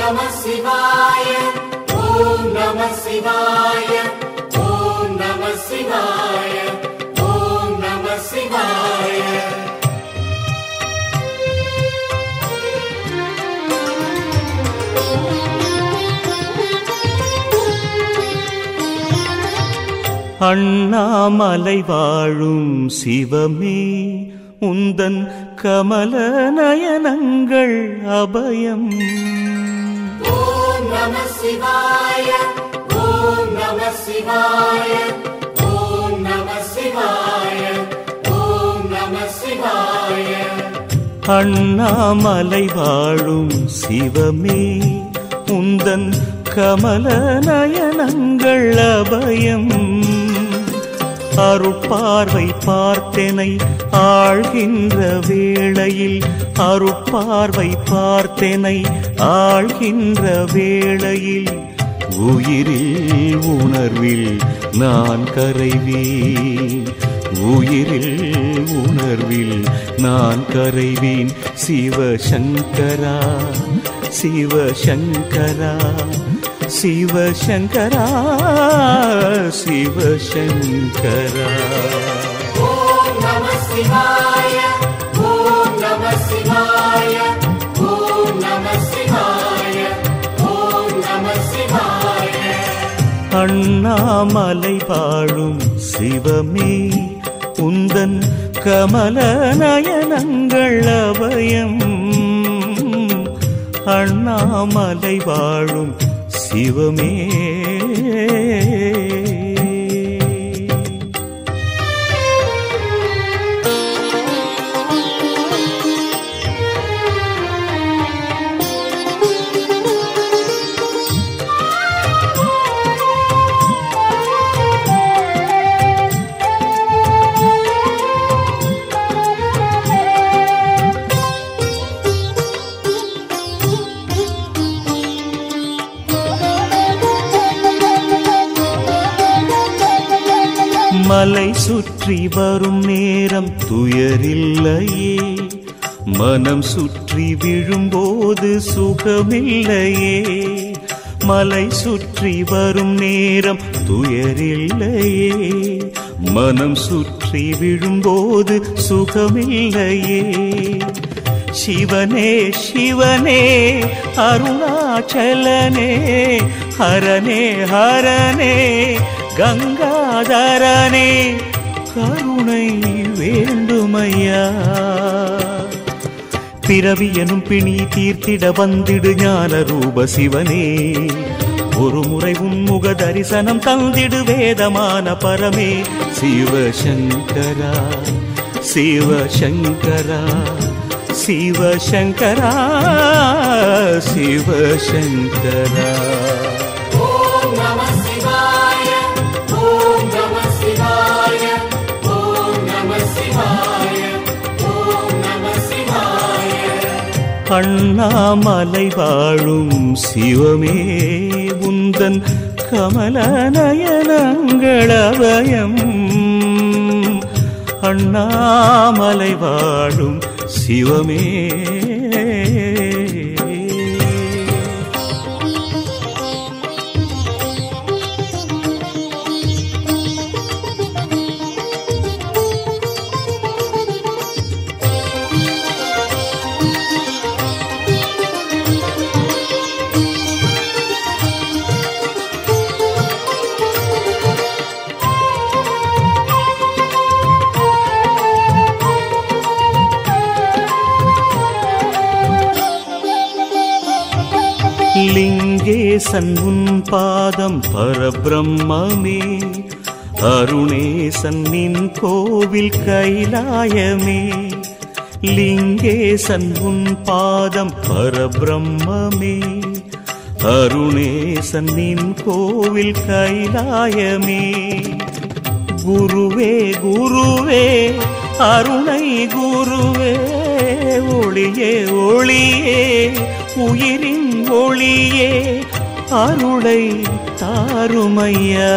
நம சிவாய ஓம் நம சிவாய ஓம் நம சிவாய ஓம் நம சிவாய அண்ணாமலை வாழும் சிவமே உந்தன் கமல நயனங்கள் அபயம் ஓம் நம சிவாய ஓம் நம சிவாய ஓம் நம சிவாய ஓம் நம சிவாய அண்ணாமலை வாழும் சிவமே உந்தன் கமல நயனங்கள் அபயம் அருட்பார்வை பார்த்தெனை ஆழ்கின்ற வேளையில் அருட்பார்வை பார்த்தெனை ஆழ்கின்ற வேளையில் உயிரில் உணர்வில் நான் கரைவேன் உயிரில் உணர்வில் நான் கரைவேன் சிவசங்கரா சிவசங்கரா சிவசங்கரா சிவசங்கரா ஓம் நம சிவாய ஓம் நம சிவாய ஓம் நம சிவாய ஓம் நம சிவாய அண்ணாமலை வாழும் சிவமே உந்தன் கமல நயனங்கள் அபயம் அண்ணாமலை வாழும் சிவமே மலை சுற்றி வரும் நேரம் துயரில்லையே மனம் சுற்றி விழும்போது சுகமில்லையே மலை சுற்றி வரும் நேரம் துயரில்லையே மனம் சுற்றி விழும்போது சுகமில்லையே சிவனே சிவனே அருணாச்சலனே ஹரனே ஹரனே கங்காதரனே கருணை வேண்டுமையா பிறவி எனும் பிணி தீர்த்திட வந்திடு ஞான ரூப சிவனே ஒரு முறை உன்முக தரிசனம் தந்திடு வேதமான பரமே சிவசங்கரா சிவசங்கரா சிவசங்கரா சிவசங்கரா ஓம் நம சிவாய ஓம் நம சிவாய ஓம் நம சிவாய ஓம் நம சிவாய அண்ணாமலை வாழும் சிவமே உந்தன் கமல நயனங்களபயம் அண்ணாமலை வாழும் சிவமே லிங்கேசன் உன் பாதம் பரபிரம்மமே அருணேசன் நின் கோவில் கைலாயமே லிங்கேசன் உன் பாதம் பரபிரம்மமே அருணேசன் நின் கோவில் கைலாயமே குருவே குருவே அருணை குருவே ஒளியே ஒளியே உயிரின் ஒளியே அருளை தாருமையா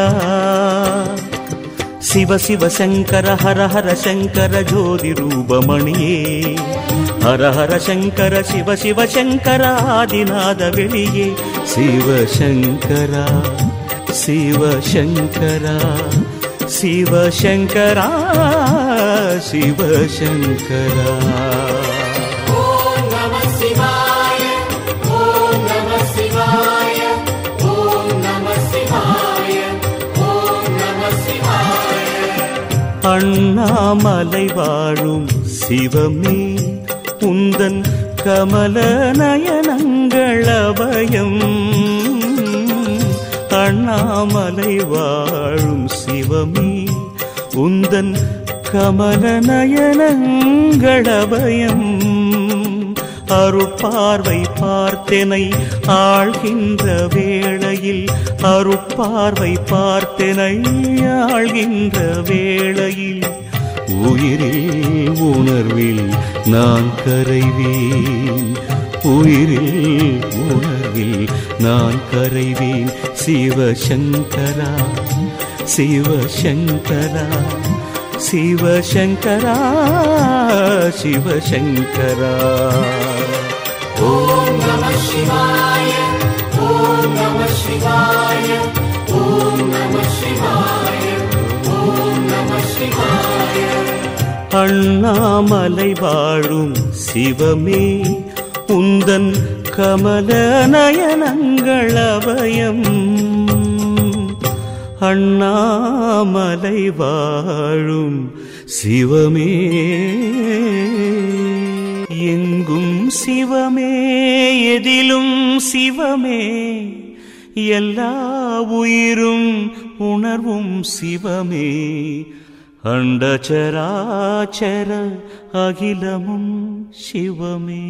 சிவ சிவ சங்கர ஹர ஹர சங்கர ஜோதி ரூபமணியே ஹர ஹர சங்கர சிவ சிவ சங்கர ஆதிநாத வெளியே சிவசங்கரா சிவசங்கரா சிவசங்கரா சிவசங்கரா ஓம் நம சிவாய ஓம் நம சிவாய ஓம் நம சிவாய ஓம் நம சிவாய அண்ணாமலை வாழும் சிவமே உந்தன் கமல நயனங்கள் அபயம் அண்ணாமலை வாழும் சிவமே உந்தன் கமல நயனங்கள் அபயம் அருட்பார்வை பார்த்தெனை ஆழ்கின்ற வேளையில் அருட்பார்வை பார்த்தெனை ஆழ்கின்ற வேளையில் உயிரில் உணர்வில் நான் கரைவேன் உயிரில் உணர்வில் நான் கரைவேன் சிவசங்கரா சிவசங்கரா சிவசங்கரா சிவசங்கரா ஓம் நம சிவாய ஓம் நம சிவாய ஓம் நம சிவாய ஓம் நம சிவாய அண்ணாமலை வாழும் சிவமே உந்தன் கமல நயனங்கள் அபயம் அண்ணாமலை வாழும் சிவமே எங்கும் சிவமே எதிலும் சிவமே எல்லா உயிரும் உணர்வும் சிவமே அண்டச்சராச்சர அகிலமும் சிவமே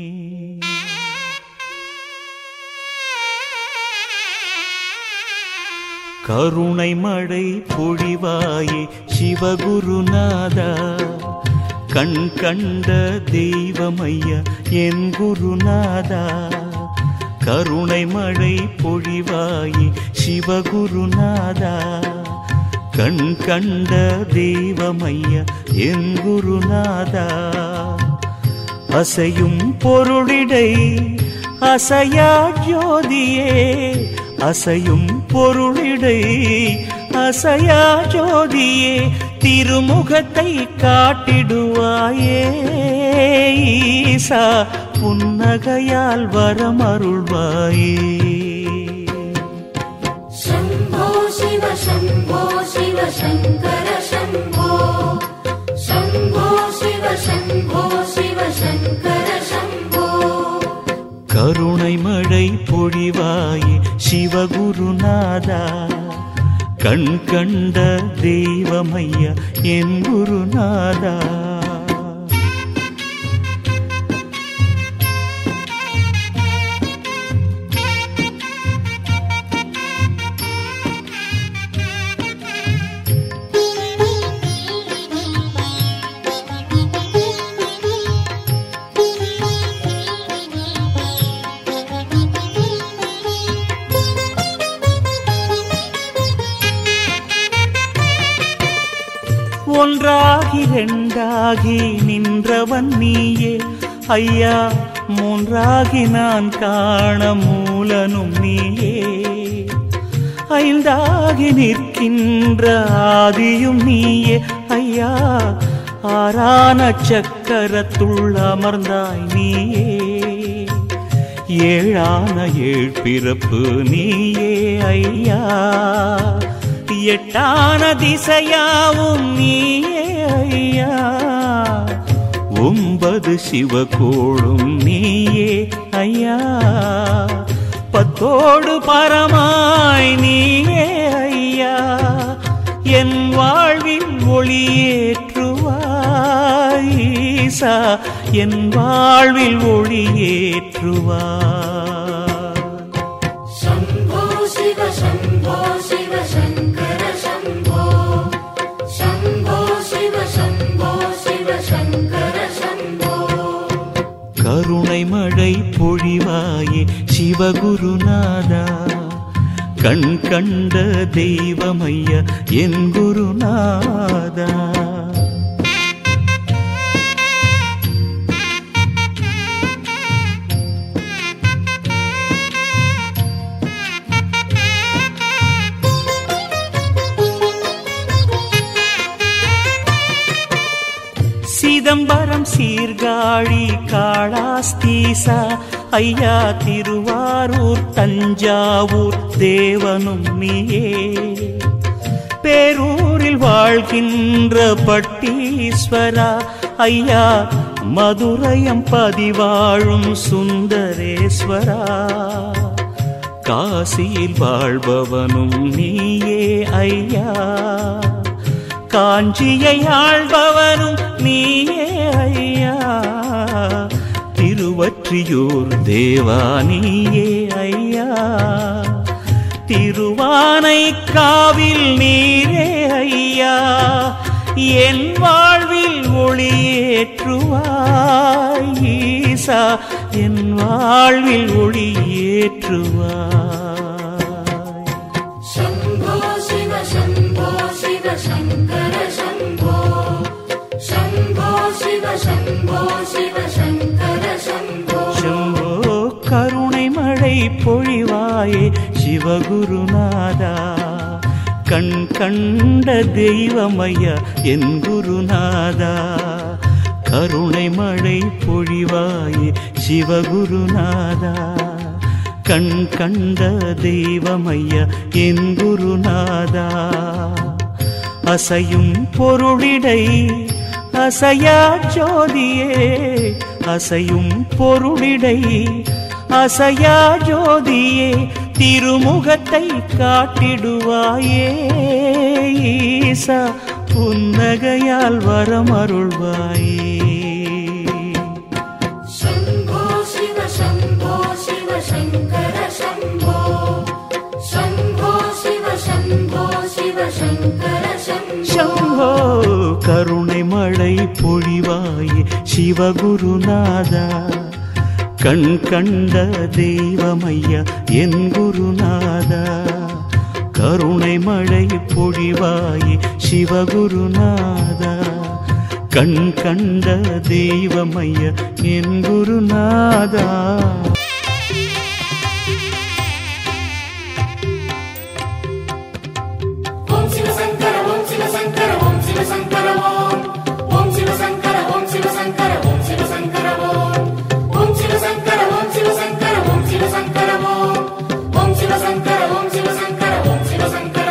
கருணை மழை பொழிவாயே சிவகுருநாதா கண் கண்ட தெய்வமையா என் குருநாதா கருணை மழை பொழிவாயே சிவகுருநாதா கண் கண்ட தெய்வமையா என் குருநாதா அசையும் பொருளிடை அசையா ஜோதியே அசையும் பொருளிடை அசையா ஜோதியே திருமுகத்தை காட்டிடுவாயே ஈசா புன்னகையால் வரமருள்வாயே शम्भो शिव शम्भो शिव शङ्कर शम्भो शम्भो शिव शम्भो शिव शङ्कर शम्भो கருணை மழை பொழிவாயே சிவகுருநாதா கண் கண்ட தெய்வமையா என் குருநாதா ஒன்றாகி ரெண்டாகி நின்றவன் நீயே ஐயா மூன்றாகி நான் காண மூலனும் நீயே ஐந்தாகி நிற்கின்ற ஆதியும் நீயே ஐயா ஆறான சக்கரத்துள் அமர்ந்தாய் நீயே ஏழான ஏழ் பிறப்பு நீயே ஐயா எட்டான திசையாவும் நீயே ஐயா ஒன்பது சிவகோளும் நீயே ஐயா பத்தோடு பரமாய் நீயே ஐயா என் வாழ்வில் ஒளியேற்றுவாய் ஈசா என் வாழ்வில் ஒளியேற்றுவாய் शम्भो शिव शम्भो शिव शङ्कर शम्भो शम्भो शिव शम्भो शिव शङ्कर शम्भो கருணை மழை பொழிவாயே சிவகுருநாதா கண் கண்ட தெய்வமையா என் குருநாதா சிதம்பரம் சீர்காழி காளாஸ்தீசா ஐயா திருவாரூர் தஞ்சாவூர் தேவனும் நீயே பேரூரில் வாழ்கின்ற பட்டீஸ்வரா ஐயா மதுரையம் பதிவாழும் சுந்தரேஸ்வரா காசியில் வாழ்பவனும் நீயே ஐயா காஞ்சியை ஆள்பவனும் நீயே ஐயா திருவற்றியூர் தேவா நீயே ஐயா திருவானை காவில் நீரே ஐயா என் வாழ்வில் ஒளியேற்றுவாய் ஈசா என் வாழ்வில் ஒளியேற்றுவாய் शम्भो शिव शम्भो शिव शङ्कर शम्भो शम्भो शिव शम्भो शिव शङ्कर शम्भो சம்போ கருணை மழை பொழிவாயே சிவகுருநாதா கண் கண்ட தெய்வமையா என் குருநாதா கருணை மழை பொழிவாயே சிவகுருநாதா கண் கண்ட தெய்வமையா என் குருநாதா அசையும் பொருளிடை அசையா ஜோதியே அசையும் பொருளிடை அசையா ஜோதியே திருமுகத்தை காட்டிடுவாயே ஈசா புன்னகையால் வரமருள்வாயே शम्भो शिव शम्भो शिव शङ्कर शम्भो शम्भो शिव शम्भो शिव शङ्कर शम्भो சம்போ கருணை மழை பொழிவாயே சிவகுருநாதா கண் கண்ட தெய்வமையா என் குருநாதா கருணை மழை பொழிவாயே சிவகுருநாதா கண் கண்ட தெய்வமையா என் குருநாதா ॐ शिव शङ्कर ॐ शिव शङ्कर ॐ शिव शङ्कर ॐ ॐ शिव शङ्कर ॐ शिव शङ्कर ॐ शिव शङ्कर ॐ ॐ शिव शङ्कर ॐ शिव शङ्कर ॐ शिव शङ्कर ॐ ॐ शिव शङ्कर ॐ शिव शङ्कर ॐ शिव शङ्कर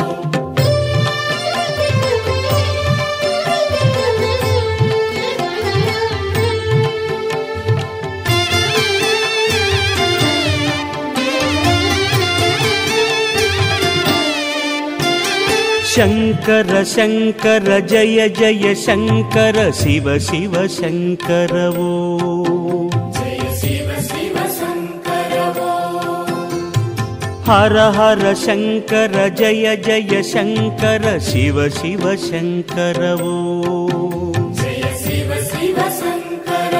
ಶಂಕರ ಶಂಕರ ಜಯ ಜಯ ಶಂಕರ ಶಿವ ಶಿವ ಶಂಕರವೋ जय शिव शिव शङ्कर ಹರ ಹರ ಶಂಕರ ಜಯ ಜಯ ಶಂಕರ ಶಿವ ಶಿವ ಶಂಕರವೋ जय शिव शिव शङ्कर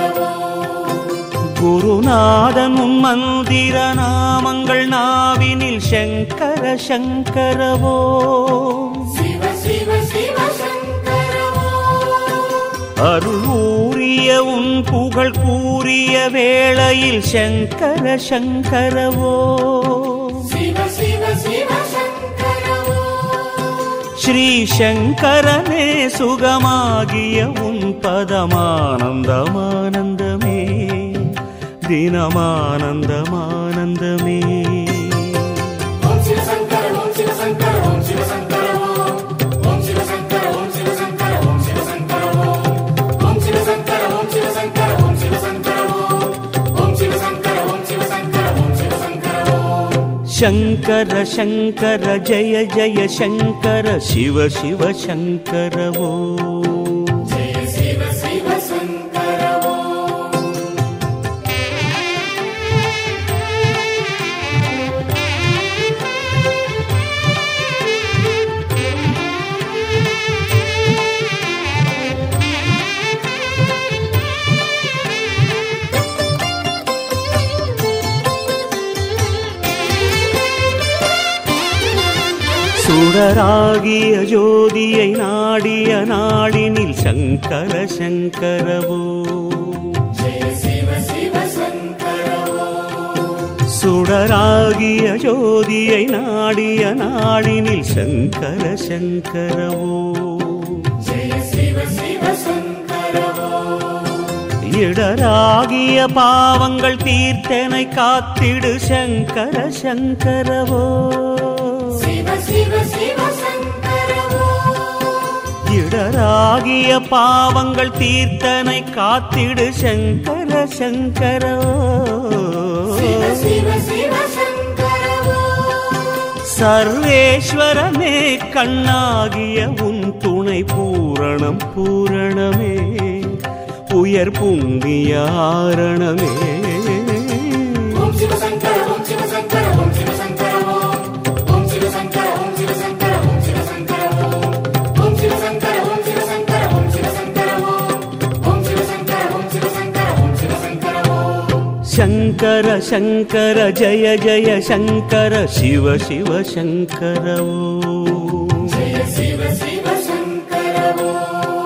குருநாதன் உன் மந்திர நாமங்கள் நாவினில் சங்கர சங்கரவோ शिव शिव शिव शङ्कर அருள் ஊறிய உன் புகழ் கூறிய வேளையில் சங்கர சங்கரவோ शिव शिव शिव शङ्कर ஸ்ரீ சங்கரனே சுகமாகிய உன் பதமானந்தமானந்தமே தினமானந்தமானந்தமே ॐ शिव शङ्कर ॐ शिव शङ्कर ॐ शिव शङ्कर ॐ शिव शङ्कर ॐ शिव शङ्कर ॐ शिव शङ्कर ॐ शिव शङ्कर ॐ शिव शङ्कर ॐ शिव शङ्कर ॐ शिव शङ्कर ॐ शिव शङ्कर ॐ शिव शङ्कर ಶಂಕರ ಶಂಕರ ಜಯ ಜಯ ಶಂಕರ ಶಿವ ಶಿವ ಶಂಕರವೋ जय शिव शिव शङ्कर சுடராகிய ஜோதியை நாடிய நாடினில் சங்கர சங்கரவோ जय शिव शिव शङ्कर சுடராகிய ஜோதியை நாடிய நாடினில் சங்கர சங்கரவோ जय शिव शिव शङ्कर இடராகிய பாவங்கள் தீர்த்தனை காத்திடு சங்கர சங்கரவோ சிவ சிவ சிவ சங்கரவோ இடராகிய பாவங்கள் தீர்த்தனை காத்திடு சங்கர சங்கரவோ சிவ சிவ சிவ சங்கரவோ சர்வேஸ்வரனே கண்ணாகிய உன் துணை பூரணம் பூரணமே உயர் புண்ணியாரணமே ஓம் சிவ சங்கர ஓம் சிவ சங்கர ஓம் சிவ சங்கர ஓம் ஓம் சிவ சங்கர ஓம் சிவ சங்கர ஓம் சிவ சங்கர ஓம் ஓம் சிவ சங்கர ஓம் சிவ சங்கர ஓம் சிவ சங்கர ஓம் ஓம் சிவ சங்கர ஓம் சிவ சங்கர ஓம் சிவ சங்கர ஓம் சங்கர சங்கர ஜய ஜய சங்கர சிவ சிவ சங்கர ஓம். ஜெய சிவ சிவ சங்கர ஓம்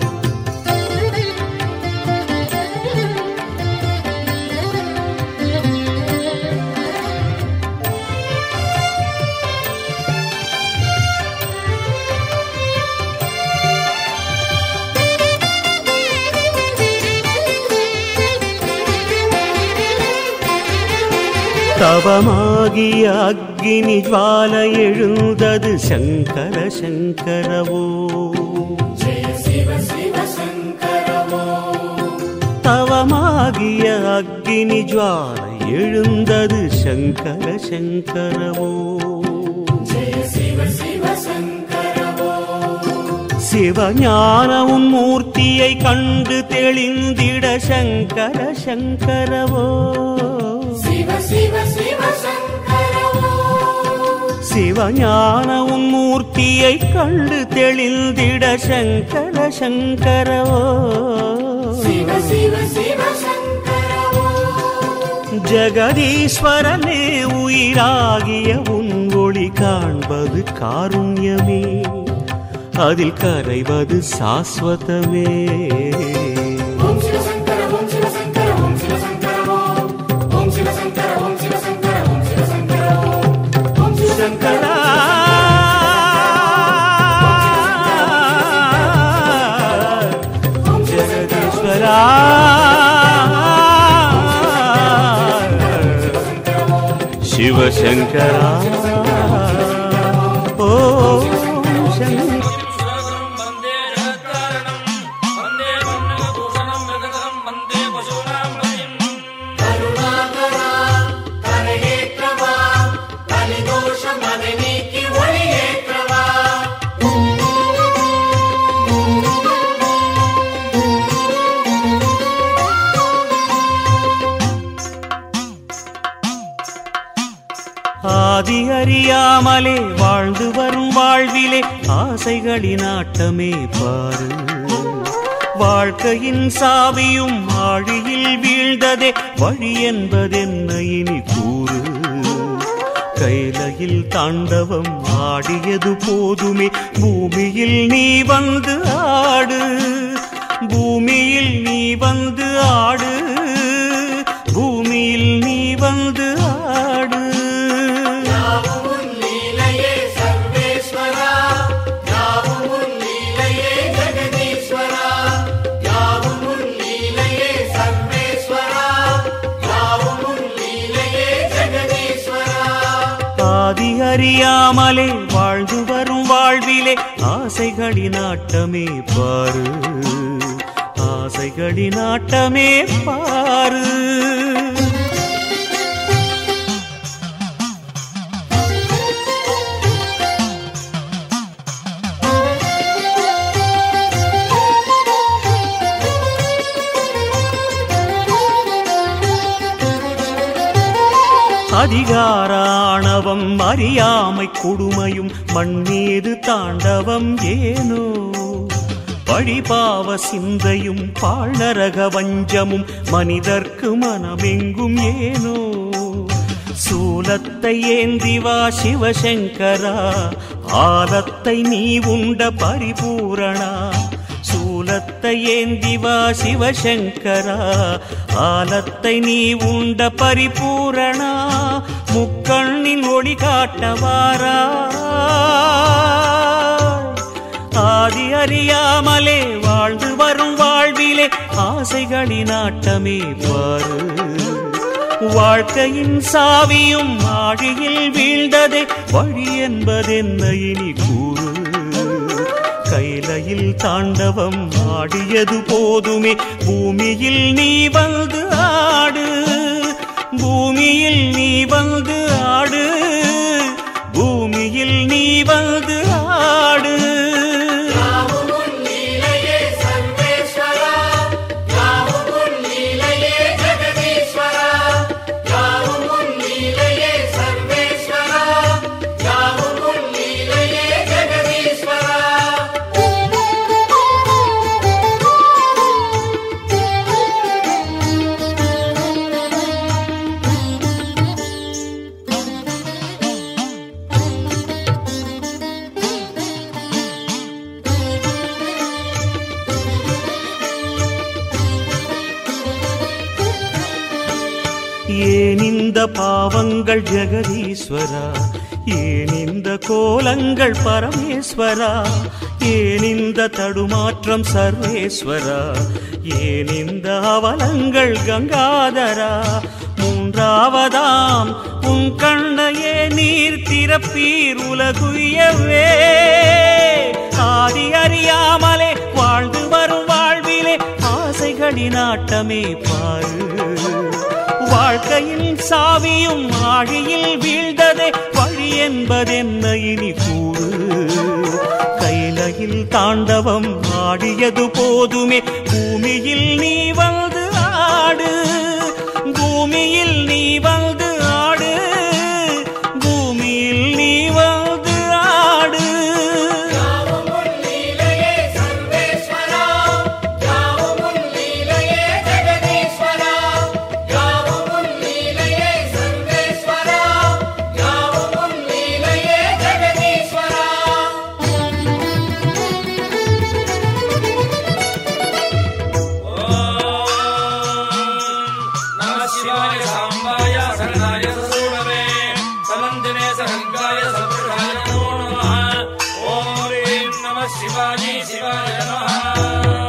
தவமாகிய அக்னி ஜுவால எழுந்தது சங்கர சங்கரவோ ஜெய சிவ சிவ சங்கர ஓம் தவமாகிய அக்னி ஜுவால எழுந்தது சங்கர சங்கரவோ ஜெய சிவ சிவ சங்கர ஓம் சிவஞான உன் மூர்த்தியை கண்டு தெளிந்திட சங்கர சங்கரவோ சிவ சிவ சிவ சங்கர ஓம் சிவஞான உன் மூர்த்தியை கண்டு தெளிந்திட சங்கர சங்கரவோ சிவ சிவ சிவ சங்கர ஓம் ஜெகதீஸ்வரனே உயிராகிய உன் ஒளி காண்பது காருண்யமே அதில் கரைவது சாஸ்வதமே ஓம் சிவ சங்கர ஓம் சிவ சங்கர ஓம் சிவ சங்கர ஓம் ஓம் சிவ சங்கர ஓம் சிவ சங்கர ஓம் சிவ சங்கர ஓம் ஓம் சிவ சங்கர சங்கரா ஓம் சிவ சங்கர ஜெகதீஸ்வரா சிவசங்கரா ஓ சங்கர சுரகரம் வந்தே ஜகத்காரணம் வந்தே மன்னகபூஷணம் மிருகதரம் வந்தே பசூனாம் பதிம் கருணாகரா கரையேற்றவா கலிதோஷம் அதை நீக்கி ஒளியேற்றவா ஆதி அறியாமலே வாழ்ந்து வரும் வாழ்விலே ஆசைகளின் ஆட்டமே பாரு வாழ்க்கையின் சாவியும் ஆழியில் வீழ்ந்ததே வழி என்பதென்ன இனி கூறு கைலையில் தாண்டவம் ஆடியது போதுமே பூமியில் நீ வந்து ஆடு பூமியில் நீ வந்து ஆடு பூமியில் நீ வந்து ஆடு யாவும் உன் லீலையே சர்வேஸ்வரா யாவும் உன் லீலையே ஜெகதீஸ்வரா யாவும் உன் லீலையே சர்வேஸ்வரா யாவும் உன் லீலையே ஜெகதீஸ்வரா ஆதி அறியாமலே வாழ்ந்து வரும் வாழ்விலே ஆசைகளின் ஆட்டமே பாரு ஆசைகளின் ஆட்டமே பாரு அதிகாராணவம் அறியாமை கொடுமையும் மண்ணீது தாண்டவம் ஏனோ பழிபாவ சிந்தையும் பாழரக வஞ்சமும் மனிதர்க்கு மனமெங்கும் ஏனோ சூலத்தை ஏந்தி வா சிவசங்கரா ஆலத்தை நீ உண்ட பரிபூரணா சூலத்தை ஏந்தி வா சிவசங்கரா ஆலத்தை நீ உண்ட பரிபூரணா முக்கண்ணின் ஒளி காட்டவாரா ஆதி அறியாமலே வாழ்ந்து வரும் வாழ்விலே ஆசைகளின் ஆட்டமே பாரு வாழ்க்கையின் சாவியும் ஆழியில் வீழ்ந்ததே வழி என்பதென்ன இனி கூறு கைலையில் தாண்டவம் ஆடியது போதுமே பூமியில் நீ வந்து ஆடு பூமியில் நீ வந்து ஆடு பூமியில் நீ வந்து ஆடு யாவும் உன் லீலையே சர்வேஸ்வரா யாவும் உன் லீலையே ஜெகதீஸ்வரா யாவும் உன் லீலையே சர்வேஸ்வரா யாவும் உன் லீலையே ஜெகதீஸ்வரா ஏன் இந்த பாவங்கள் ஜெகதீஸ்வரா ஏன் இந்த கோலங்கள் பரமேஸ்வரா ஏன் இந்த தடுமாற்றம் சர்வேஸ்வரா ஏன் இந்த அவலங்கள் கங்காதரா மூன்றாவதாம் உன் கண்ணையே நீர் திறப்பீர் உலகுயவே ஆதி அறியாமலே வாழ்ந்து வரும் வாழ்விலே ஆசைகளின் ஆட்டமே பாரு வாழ்க்கையின் சாவியும் ஆழியில் வீழ்ந்ததே வழி என்பதென்ன இனி கூறு கைலையில் தாண்டவம் ஆடியது போதுமே பூமியில் நீ வந்து ஆடு பூமியில் நீ வந்து ஆடு பூமியில் நீ வந்து ஆடு யாவும் உன் லீலையே சர்வேஸ்வரா யாவும் உன் லீலையே ஜெகதீஸ்வரா யாவும் உன் லீலையே சர்வேஸ்வரா யாவும் உன் லீலையே ஜெகதீஸ்வரா நம சிவாய சாம்பாய சரணாய சசூடவே சமந்தினே சகங்காய சபுஷாய நமோ நமः ஓம் ஹ்ரீம் நம சிவாஜி சிவாய நமः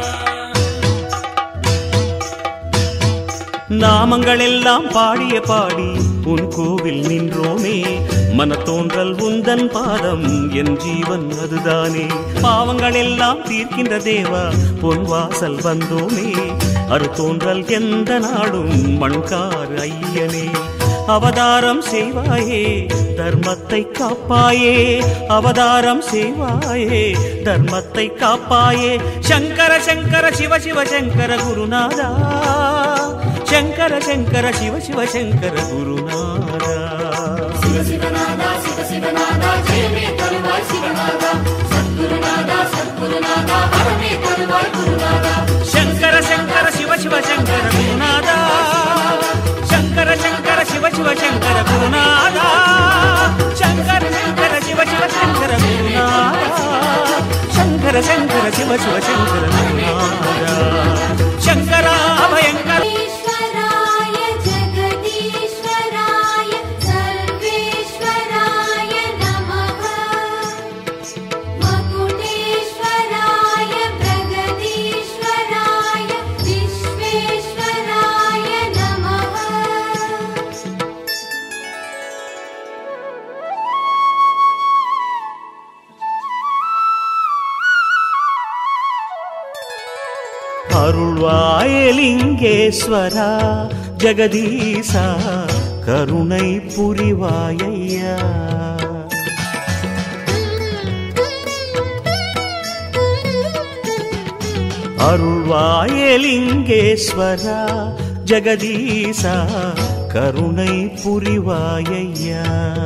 நாமங்கள் எல்லாம் பாடிய பாடி உன் கோவில் நின்றோமே மனத்தோன்றல் உந்தன் பாதம் என் ஜீவன் அதுதானே பாவங்கள் எல்லாம் தீர்க்கின்ற தேவா பொன் வாசல் வந்தோமே அறுத்தோன்றல் எந்த நாடும் மண்கார் ஐயனே அவதாரம் செய்வாயே தர்மத்தை காப்பாயே அவதாரம் செய்வாயே தர்மத்தை காப்பாயே சங்கர சங்கர சிவ சிவ சங்கர குருநாதா சங்கர சங்கர சிவ சிவ சங்கர குருநாதா சிவ சிவநாதா சிவ சிவநாதா ஜெயமே தருவாய் சிவநாதா சத்குருநாதா சத்குருநாதா வரமே தருவாய் குருநாதா சங்கர சங்கர சிவ சிவ சங்கர குருநாதா சங்கர சங்கர சிவ சிவ சங்கர குருநாதா சங்கர சங்கர சிவ சிவ சங்கர குருநாதா சங்கர சங்கர சிவ சிவ சங்கர குருநாதா சங்கரா பயங்கர ईश्वराय जगदीश्वराय सर्वेश्वराय नमः मकुटेश्वराय प्रगदीश्वराय विश्वेश्वराय नमः அருள்வாயலிங்கேஸ்வரா ஜெகதீசா கருணை புரிவாயையா அருள்வாயலிங்கேஸ்வரா ஜெகதீசா கருணை புரிவாயையா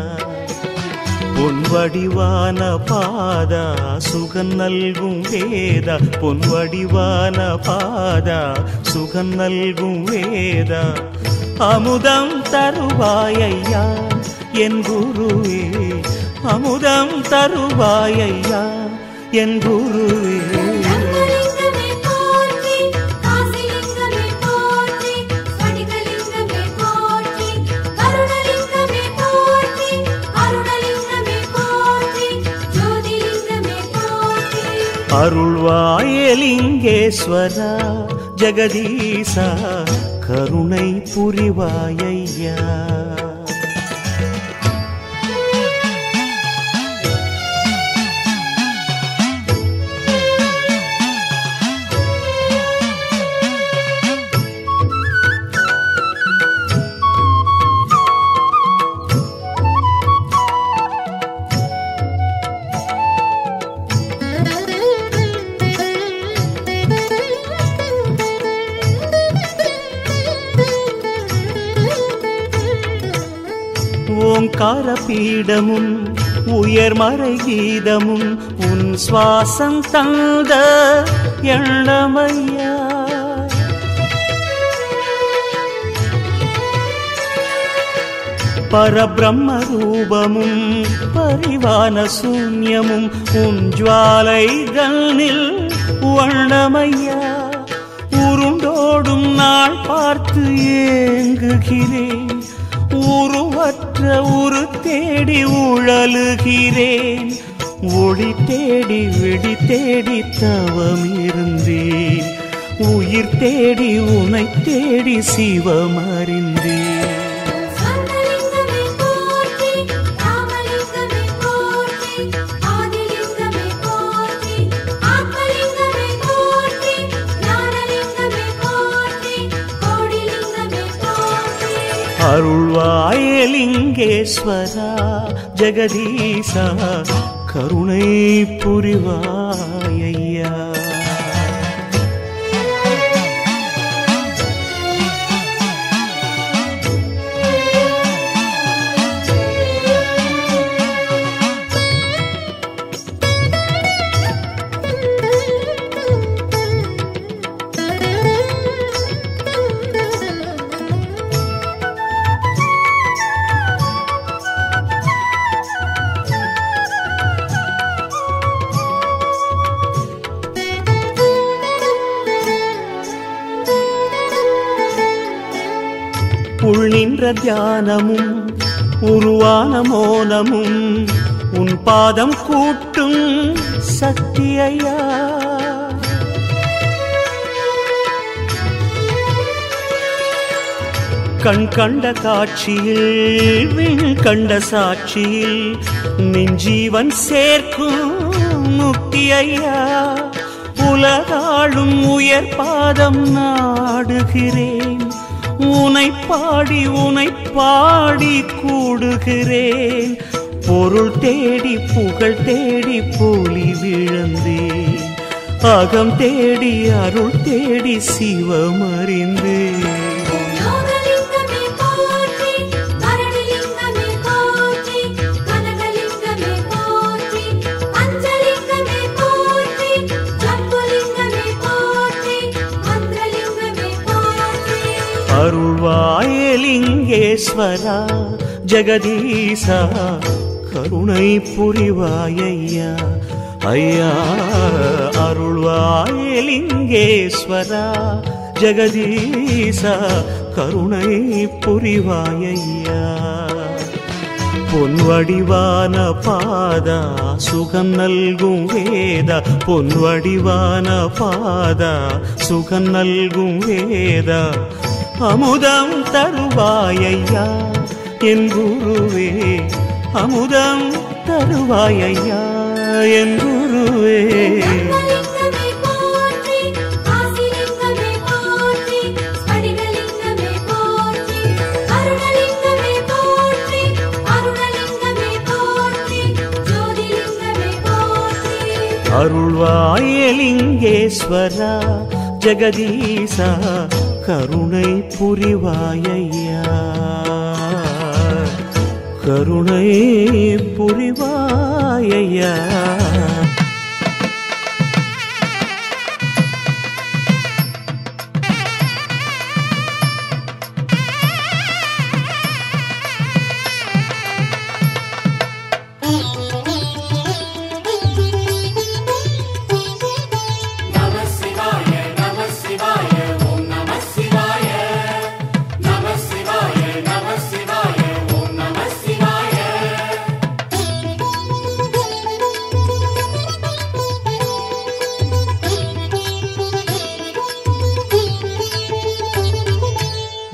பொன்வடிவான பாதா சுகன் நல்கும் வேதா பொன்வடிவான பாதா சுகன் நல்கும் வேதா அமுதம் தருவாயையா என் குருவே அமுதம் தருவாயையா என் குருவே ரங்கலிங்கமே போற்றி காசிலிங்கமே போற்றி ஸ்படிகலிங்கமே போற்றி கருணலிங்கமே போற்றி அருணலிங்கமே போற்றி ஜோதிலிங்கமே போற்றி அருள்வாயலிங்கேஸ்வரா ஜெகதீசா கருணை புரிவாயையா ஓங்கார பீடமும் உயர்மறை கீதமும் உன் சுவாசம் தந்த எண்ணமையா பரபிரம்ம ரூபமும் பரிவான சூன்யமும் உன் ஜுவாலைகளில் வண்ணமையா உருண்டோடும் நாள் பார்த்து ஏங்குகிறேன் உருவற்ற உரு தேடி உழலுகிறேன் ஒளி தேடி விடி தேடி தவம் இருந்தேன் உயிர் தேடி உனை தேடி சிவம் அறிந்தேன் சங்கலிங்கமே போற்றி ராமலிங்கமே போற்றி ஆதிலிங்கமே போற்றி ஆத்மலிங்கமே போற்றி ஞானலிங்கமே போற்றி கோடிலிங்கமே போற்றி அருள்வாயலிங்கேஸ்வரா ஜெகதீசா கருணை புரிவாயையா உள் நின்ற தியானமும் உருவான மோனமும் உன் பாதம் கூட்டும் சக்தியையா கண் கண்ட காட்சியில் விண் கண்ட சாட்சியில் நெஞ்சீவன் சேர்க்கும் முக்தி ஐயா உலகாளும் உயர் பாதம் நாடுகிறேன் உனை பாடி உனை பாடி கூடுகிறேன் பொருள் தேடி புகழ் தேடி போலி விழுந்தேன் அகம் தேடி அருள் தேடி சிவம் அறிந்தேன் யோகலிங்கமே போற்றி கரணிலிங்கமே போற்றி கனகலிங்கமே போற்றி பஞ்சலிங்கமே போற்றி ஜம்புலிங்கமே போற்றி மந்திரலிங்கமே போற்றி அருள்வாயலிங்கேஸ்வரா ஜெகதீசா கருணை புரிவாயையா ஐயா அருள்வாயலிங்கேஸ்வரா ஜெகதீசா கருணை புரிவாயையா பொன்வடிவான பாதா சுகம் நல்கும் வேதா பொன்வடிவான பாதா சுகம் நல்கும் வேதா அமுதம் தருவாயையா என் குருவே அமுதம் தருவாயையா என் குருவே லிங்கமே போற்றி ஆசிலிங்கமே போற்றி ஸ்படிகலிங்கமே போற்றி அருணலிங்கமே போற்றி அருணலிங்கமே போற்றி ஜோதிலிங்கமே போற்றி அருள்வாயலிங்கேஸ்வரா ஜெகதீசா கருணை புரிவாயையா கருணை புரிவாயையா நம சிவாய நம சிவாய ஓம் நம சிவாய நம சிவாய நம சிவாய ஓம் நம சிவாய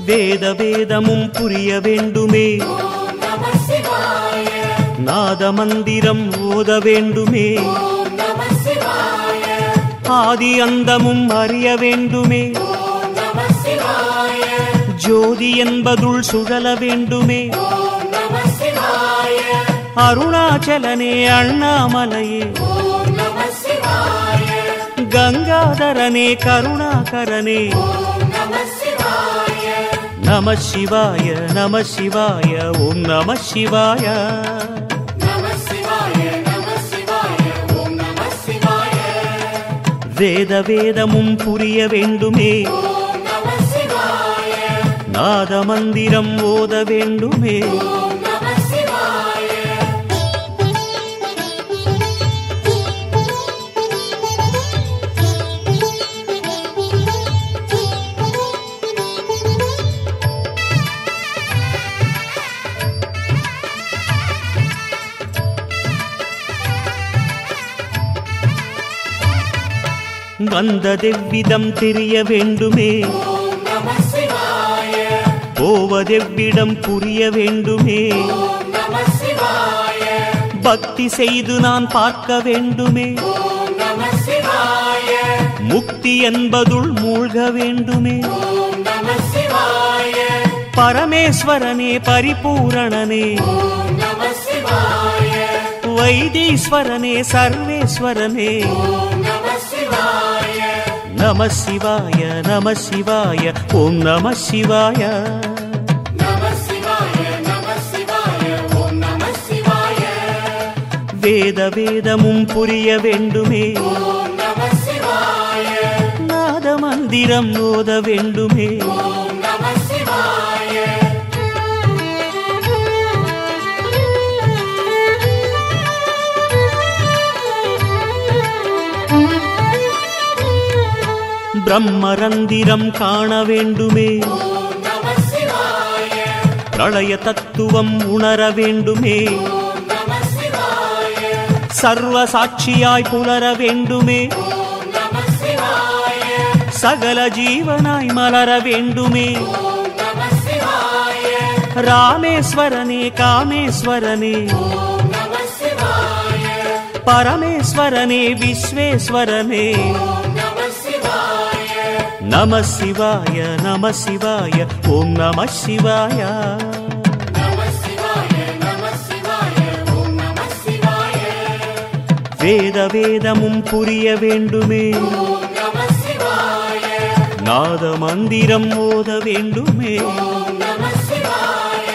வேத வேதமும் புரிய வேண்டுமே ஓம் நம சிவாய நாத மந்திரம் ஓத வேண்டுமே ஓம் நம சிவாய ஆதி அந்தமும் அறிய வேண்டுமே ஓம் நம சிவாய ஜோதி என்பதுள் சுழல வேண்டுமே ஓம் நம சிவாய அருணாச்சலனே அண்ணாமலையே ஓம் நம சிவாய கங்காதரனே கருணாகரனே ஓம் நம சிவாய நம சிவாய நம சிவாய ஓம் நம சிவாய நம சிவாய நம சிவாய ஓம் நம சிவாய வேத வேதமும் புரிய வேண்டுமே ஓம் நம சிவாய நாத மந்திரம் ஓத வேண்டுமே ஓம் நம சிவாய வந்ததெவ்விதம் தெரிய வேண்டுமே ஓம் நம சிவாய போவதெவ்விடம் புரிய வேண்டுமே ஓம் நம சிவாய பக்தி செய்து நான் பார்க்க வேண்டுமே ஓம் நம சிவாய முக்தி என்பதுள் மூழ்க வேண்டுமே ஓம் நம சிவாய பரமேஸ்வரனே பரிபூரணனே ஓம் நம சிவாய வைத்தீஸ்வரனே சர்வேஸ்வரனே ஓம் நம சிவாய நம சிவாய நம சிவாய ஓம் நம சிவாய நம சிவாய நம சிவாய ஓம் நம சிவாய வேத வேதமும் புரிய வேண்டுமே ஓம் நம சிவாய நாத மந்திரம் ஓத வேண்டுமே ஓம் நம சிவாய பிரம்மரந்திரம் காண வேண்டுமே ஓம் நம சிவாய பிரளய தத்துவம் உணர வேண்டுமே ஓம் நம சிவாய சர்வ சாட்சியாய் புலர வேண்டுமே ஓம் நம சிவாய சகல ஜீவனாய் மலர வேண்டுமே ஓம் நம சிவாய ராமேஸ்வரனே காமேஸ்வரனே ஓம் நம சிவாய பரமேஸ்வரனே விஸ்வேஸ்வரனே ஓம் நம சிவாய நம சிவாய நம சிவாய ஓம் நம சிவாய நம சிவாய நம சிவாய ஓம் நம சிவாய வேத வேதமும் புரிய வேண்டுமே ஓம் நம சிவாய நாத மந்திரம் ஓத வேண்டுமே ஓம் நம சிவாய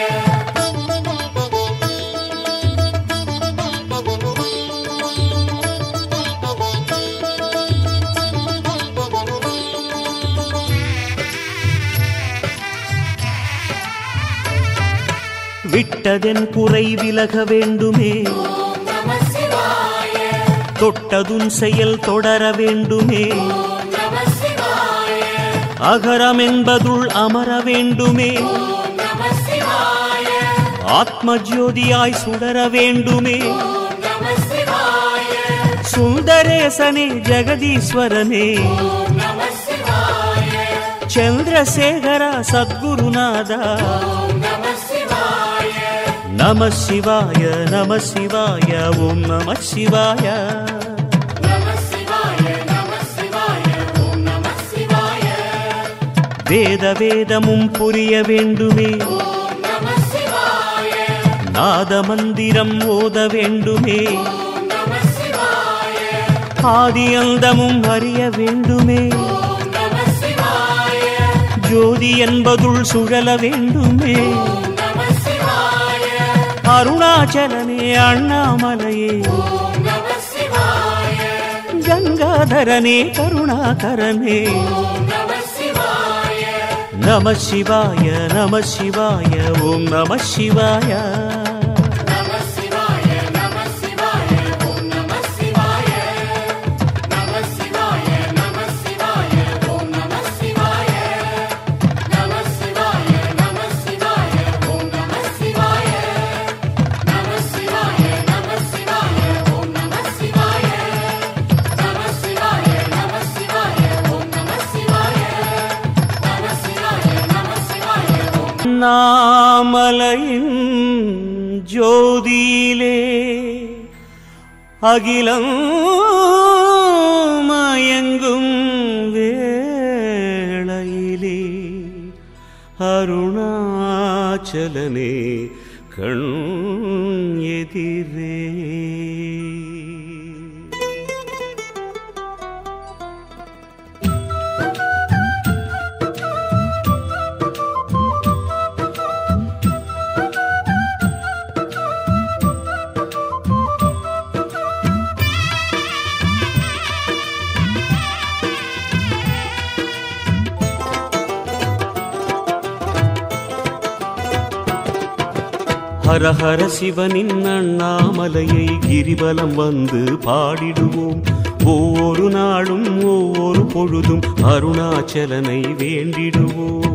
விட்டதென் குறை விலக வேண்டுமே ஓம் நம சிவாய தொட்டதுன் செயல் தொடர வேண்டுமே ஓம் நம சிவாய அகரம் என்பதுள் அமர வேண்டுமே ஓம் நம சிவாய ஆத்ம ஜோதியாய் சுடர வேண்டுமே ஓம் நம சிவாய சுந்தரேசனே ஜெகதீஸ்வரனே ஓம் நம சிவாய ಚಂದ್ರಶೇಖರ ಸದ್ಗುರುನಾಥ ஓம் நம சிவாய ನಮ ಶಿವಾಯ ನಮ ಶಿವಾಯ ಓಂ ನಮ ಶಿವಾಯ நம சிவாய நம சிவாய ஓம் நம சிவாய ವೇದ ವೇದமும் புரிய வேண்டுமே ஓம் நம சிவாய நாத மந்திரம் ஓத வேண்டுமே ஓம் நம சிவாய ஆதி அந்தமும் அறிய வேண்டுமே ஓம் நம சிவாய ஜோதி என்பதுள் சுழல வேண்டுமே ஓம் நம சிவாய அருணாச்சலனே அண்ணாமலையே ஓம் நம சிவாய கங்காதரனே கருணாகரனே ஓம் நம சிவாய நம சிவாய நம சிவாய ஓம் நம சிவாய நம சிவாய நம சிவாய ஓம் நம சிவாய நம சிவாய நம சிவாய ஓம் நம சிவாய நம சிவாய நம சிவாய ஓம் நம சிவாய நம சிவாய நம சிவாய ஓம் நம சிவாய நம சிவாய நம சிவாய ஓம் நம சிவாய நம சிவாய நம சிவாய அண்ணாமலையின் ஜோதியிலே அகிலம் மயங்கும் வேளையிலே அருணாச்சலனே கண் எதிரே ஹரஹர சிவனின் அண்ணாமலையை கிரிவலம் வந்து பாடிடுவோம் ஒவ்வொரு நாளும் ஒவ்வொரு பொழுதும் அருணாச்சலனை வேண்டிடுவோம்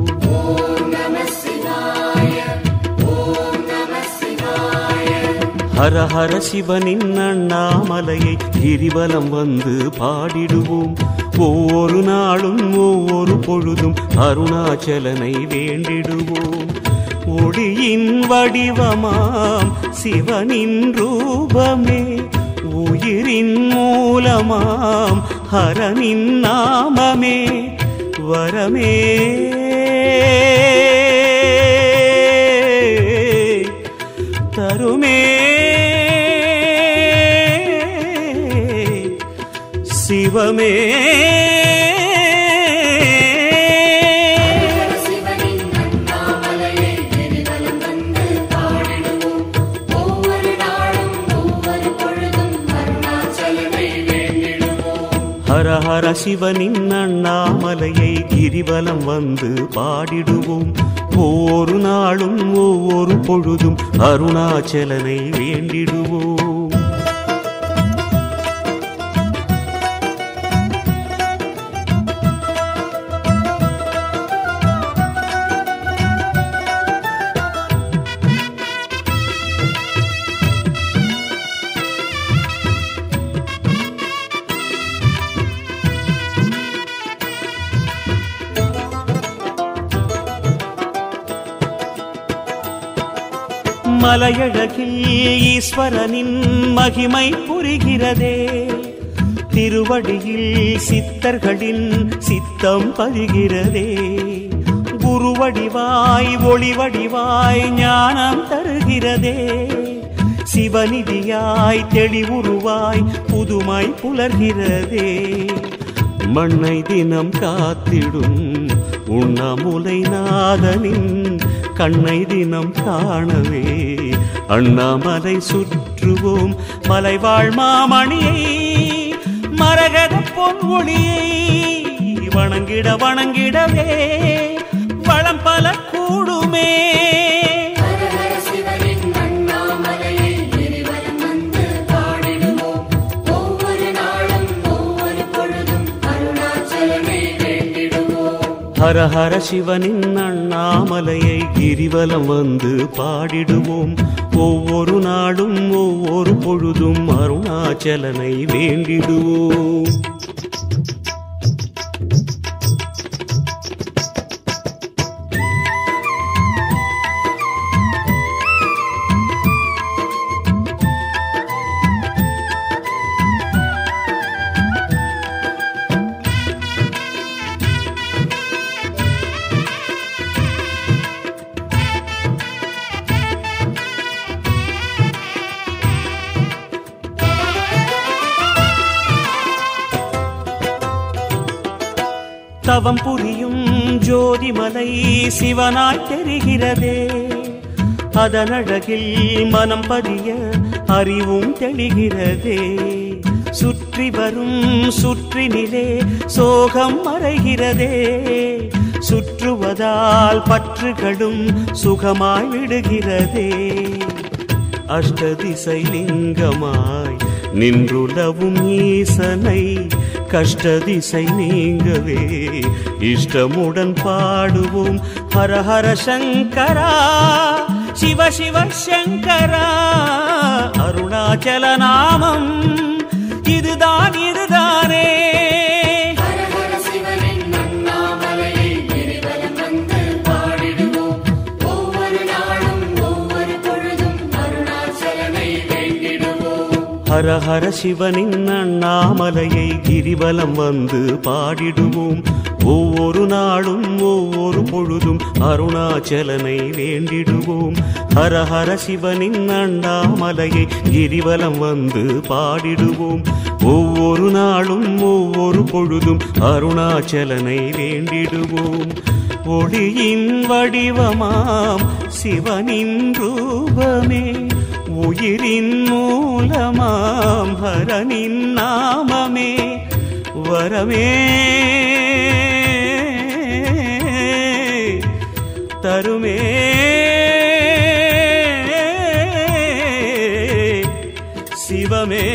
ஹரஹர சிவனின் அண்ணாமலையை கிரிவலம் வந்து பாடிடுவோம் ஒவ்வொரு நாளும் ஒவ்வொரு பொழுதும் அருணாச்சலனை வேண்டிடுவோம் ஒளியின் வடிவமாம் சிவனின் ரூபமே உயிரின் மூலமாம் ஹரனின் நாமமே வரமே தருமே சிவமே சிவனின் அண்ணாமலையை கிரிவலம் வந்து பாடிடுவோம் ஒவ்வொரு நாளும் ஒவ்வொரு பொழுதும் அருணாச்சலனை வேண்டிடுவோம் ஹர ஹர சிவனின் அண்ணாமலையை கிரிவலம் வந்து பாடிடுவோம் ஒவ்வொரு நாளும் ஒவ்வொரு பொழுதும் அருணாச்சலனை வேண்டிடுவோம் மலையழகில் ஈஸ்வரனின் மகிமை புரிகிறதே திருவடியில் சித்தர்களின் சித்தம் பதிகிறதே குருவடிவாய் ஒளிவடிவாய் ஞானம் தருகிறதே சிவநிதியாய் தெளிவுருவாய் புதுமை புலர்கிறதே மண்ணை தினம் காத்திடும் உண்ணாமுலை நாதனின் கண்ணை தினம் காணவே அண்ணாமலை சுற்றுவோம் மலைவாழ் மாமணியை மரகத பொன்மொழியை வணங்கிட வணங்கிடவே வளம் பல கூடுமே ஹரஹர சிவனின் அண்ணாமலையை கிரிவலம் வந்து பாடிடுவோம் ஒவ்வொரு நாளும் ஒவ்வொரு பொழுதும் அருணாச்சலனை வேண்டிடுவோம் ஹர ஹர சிவனின் அண்ணாமலையை கிரிவலம் வந்து பாடிடுவோம் ஒவ்வொரு நாளும் ஒவ்வொரு பொழுதும் அருணாச்சலனை வேண்டிடுவோம் தவம் புரியும் ஜோதிமலை சிவனாய் தெரிகிறதே அதனழகில் மனம் பதிய அறிவும் தெளிகிறதே சுற்றி வரும் சுற்றினிலே சோகம் மறைகிறதே சுற்றுவதால் பற்றுகளும் சுகமாய் விடுகிறதே அஷ்டதிசை லிங்கமாய் நின்றுலவும் ஈசனை கஷ்டதிசை நீங்கவே இஷ்டமுடன் பாடுவோம் ஹர ஹர சங்கரா சிவ சிவ சங்கரா அருணாச்சல நாமம் இதுதான் இதுதானே ஹரஹர சிவனின் அண்ணாமலையை கிரிவலம் வந்து பாடிடுவோம் ஹர ஹர சிவனின் அண்ணாமலையை கிரிவலம் வந்து பாடிடுவோம் ஒவ்வொரு நாளும் ஒவ்வொரு பொழுதும் அருணாச்சலனை வேண்டிடுவோம் ஹர ஹர சிவனின் அண்ணாமலையை கிரிவலம் வந்து பாடிடுவோம் ஒவ்வொரு நாளும் ஒவ்வொரு பொழுதும் அருணாச்சலனை வேண்டிடுவோம் ஒளியின் வடிவமாம் சிவனின் ரூபமே உயிரின் மூலமாம் ஹரனின் நாமமே வரமே தருமே சிவமே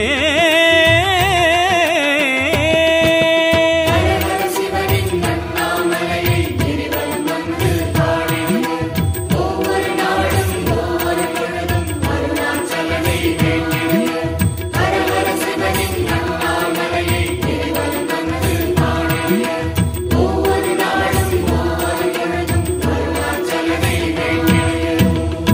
சிவனின் அண்ணாமலையை கிரிவலம் வந்து பாடிடுவோம் ஒவ்வொரு நாளும் ஒவ்வொரு பொழுதும் அருணாச்சலனை வேண்டிடுவோம் ஹர ஹர சிவனின் அண்ணாமலையை கிரிவலம் வந்து பாடிடுவோம் ஒவ்வொரு நாளும் ஒவ்வொரு பொழுதும் அருணாச்சலனை வேண்டிடுவோம்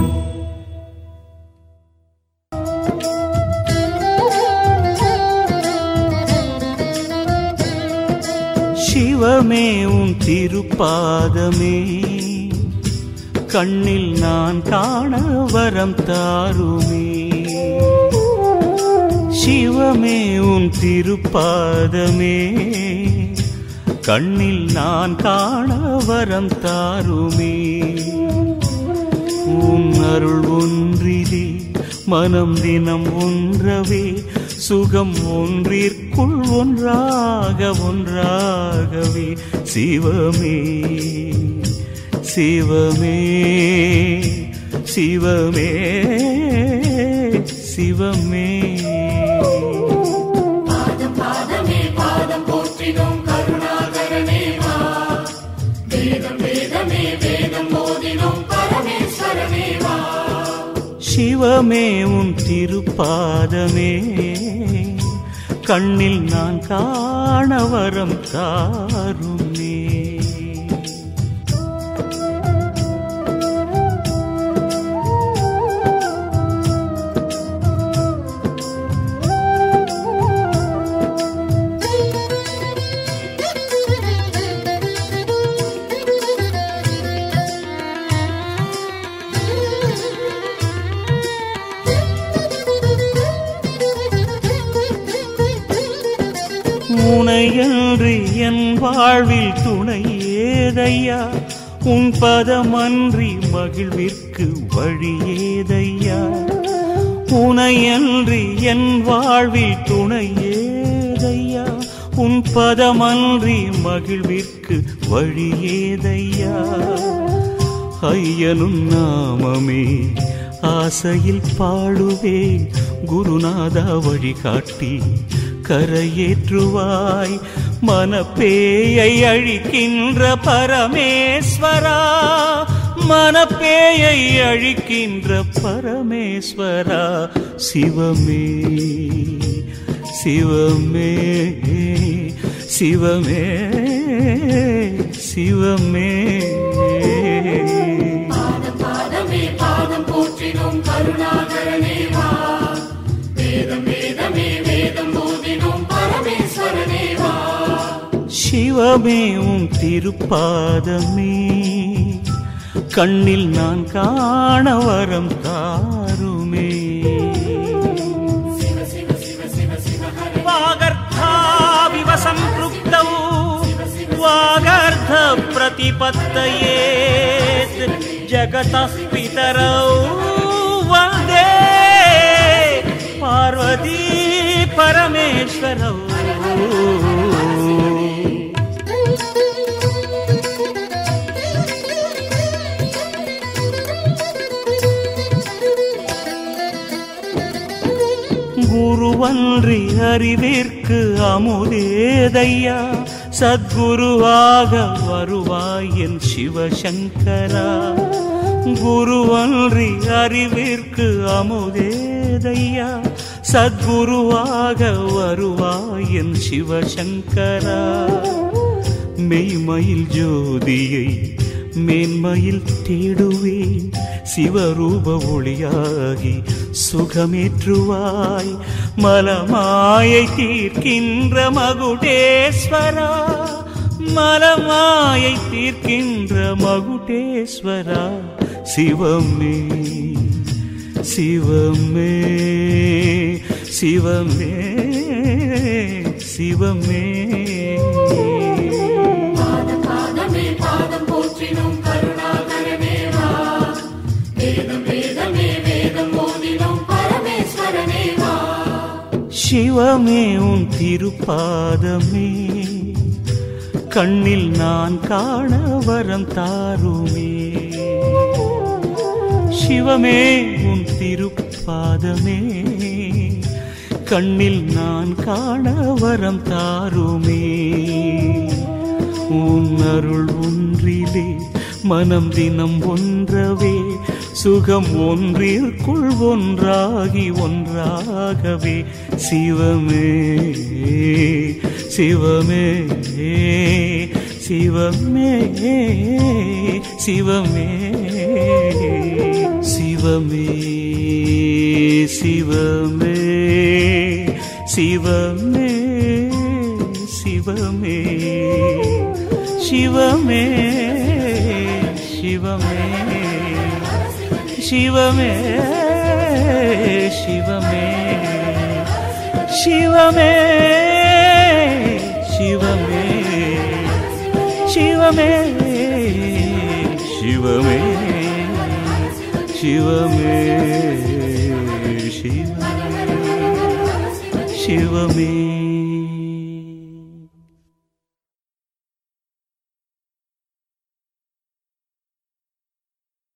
சிவமே உன் திருப்பாதமே கண்ணில் நான் காண வரம் தாருமே சிவமே உன் திருப்பாதமே கண்ணில் நான் காண வரம் தாருமே உன் அருள் ஒன்றிலே மனம் தினம் ஒன்றவே சுகம் ஒன்றிற்குள் ஒன்றாக ஒன்றாகவே சிவமே சிவமே சிவமே சிவமே பாதம் பாதமே பாதம் போற்றினோம் கருணாகரனே வா வேதம் வேதமே வேதம் போதினோம் பரமேஸ்வரனே வா சிவமே உன் திருப்பாதமே கண்ணில் நான் காண வரம் தாருமே உனையன்றி என் வாழ்வில் துணை ஏதையா உன் பதமன்றி மகிழ்விற்கு வழி ஏதையா உனையன்றி என் வாழ்வில் துணை ஏதையா உன் பதமன்றி மகிழ்விற்கு வழி ஏதையா ஐயனும் நாமமே ஆசையில் பாடுவேன் குருநாதா வழிகாட்டி கரையேற்றுவாய் மனப்பேயை அழிக்கின்ற பரமேஸ்வரா மனப்பேயை அழிக்கின்ற பரமேஸ்வரா சிவமே சிவமே சிவமே சிவமே பாதம் பாதமே பாதம் போற்றினோம் கருணாகரனே வா வேதம் வேதமே வேதம் போதினோம் பரமேஸ்வரனே வா சிவமே உன் திருப்பாதமே கண்ணில் நான் காண வரம் தாருமே சிவ சிவ சிவ சிவ சிவ ஹர वागर्थाविव सम्पृक्तौ वागर्थ प्रतिपत्तयेत् जगतः पितरौ वन्दे पार्वती परमेश्वरौ குருவன்றி அறிவிற்கு அமுதேதையா சத்குருவாக வருவாய் என் சிவசங்கரா குருவன்றி அறிவிற்கு அமுதேதையா சத்குருவாக வருவாய் என் சிவசங்கரா மெய்மயில் ஜோதியை மேன்மையில் தேடுவேன் சிவரூப ஒளியாகி சுகமேற்றுவாய் மலமாயை தீர்க்கின்ற மகுடேஸ்வரா மலமாயை தீர்க்கின்ற மகுடேஸ்வரா சிவமே சிவமே சிவமே சிவமே பாதம் பாதமே பாதம் போற்றினோம் கருணாகரனே வா வேதம் வேதமே வேதம் ஓதினோம் பரமேஸ்வரனே வா சிவமே உன் திருப்பாதமே கண்ணில் நான் காண வரம் தாருமே சிவமே உன் திருப்பாதமே கண்ணில் நான் காண வரம் தாருமே உன் அருள் ஒன்றிலே மனம் தினம் ஒன்றவே சுகம் ஒன்றிற்குள் ஒன்றாகி ஒன்றாகவே சிவமே சிவமே சிவமே சிவமே சிவமே சிவமே சிவமே சிவமே சிவமே சிவமே சிவமே சிவமே சிவமே சிவமே சிவமே சிவமே சிவமே சிவமே சிவமே